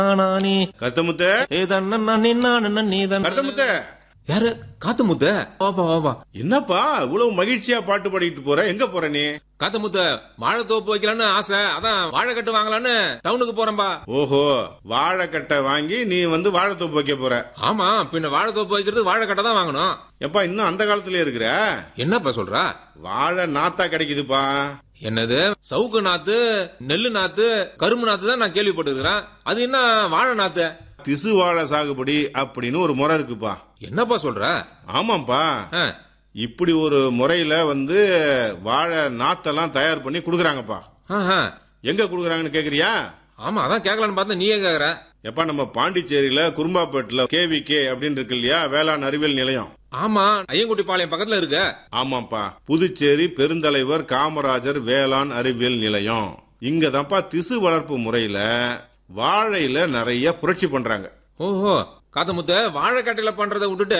நானே கருத்தமுத்த ஏதன் நன்னி நான் நீதன் கருத்தமுத்த யாரு காத்து முத்த வாப்பா வாப்பா என்னப்பா இவ்வளவு மகிழ்ச்சியா பாட்டு பாடிட்டு போற எங்க போற நீ காத்து முத்த வாழை தோப்பு வைக்கலான்னு ஆசை அதான் வாழை கட்டு வாங்கலான்னு டவுனுக்கு போறேன்பா ஓஹோ வாழைக்கட்டை வாங்கி நீ வந்து வாழைத்தோப்பு வைக்க போற ஆமா பின்ன வாழை தோப்பு வைக்கிறது வாழை கட்டை தான் வாங்கணும் எப்பா இன்னும் அந்த காலத்துல இருக்கிற என்னப்பா சொல்ற வாழை நாத்தா கிடைக்குதுப்பா என்னது சவுக்கு நாத்து நெல்லு நாத்து கரும்பு நாத்து தான் நான் கேள்விப்பட்டிருக்கிறேன் அது என்ன வாழை நாத்து திசு வாழை சாகுபடி அப்படின்னு ஒரு முறை இருக்குப்பா என்னப்பா சொல்ற ஆமாப்பா ஆ, இப்படி ஒரு முறையில வந்து வாழை நாத்தெல்லாம் தயார் பண்ணி குடுக்கறாங்கப்பா ஆஹா. எங்க குடுக்கறாங்கன்னு கேக்குறியா ஆமா அதான் கேட்கலான்னு பார்த்தா நீயே கேக்குற எப்பா நம்ம பாண்டிச்சேரியில குறும்பாப்பேட்டில் கேவிகே அப்படின்னு இருக்கு இல்லையா வேளாண் அறிவியல் நிலையம் ஆமா ஐயங்குடி பாளையம் பக்கத்துல இருக்கு ஆமாப்பா புதுச்சேரி பெருந்தலைவர் காமராஜர் வேளாண் அறிவியல் நிலையம் இங்க தான்ப்பா திசு வளர்ப்பு முறையில வாழையில நிறைய புரட்சி பண்றாங்க ஓஹோ காத்தமுத்த வாழைக்கட்டையில பண்றதை விட்டுட்டு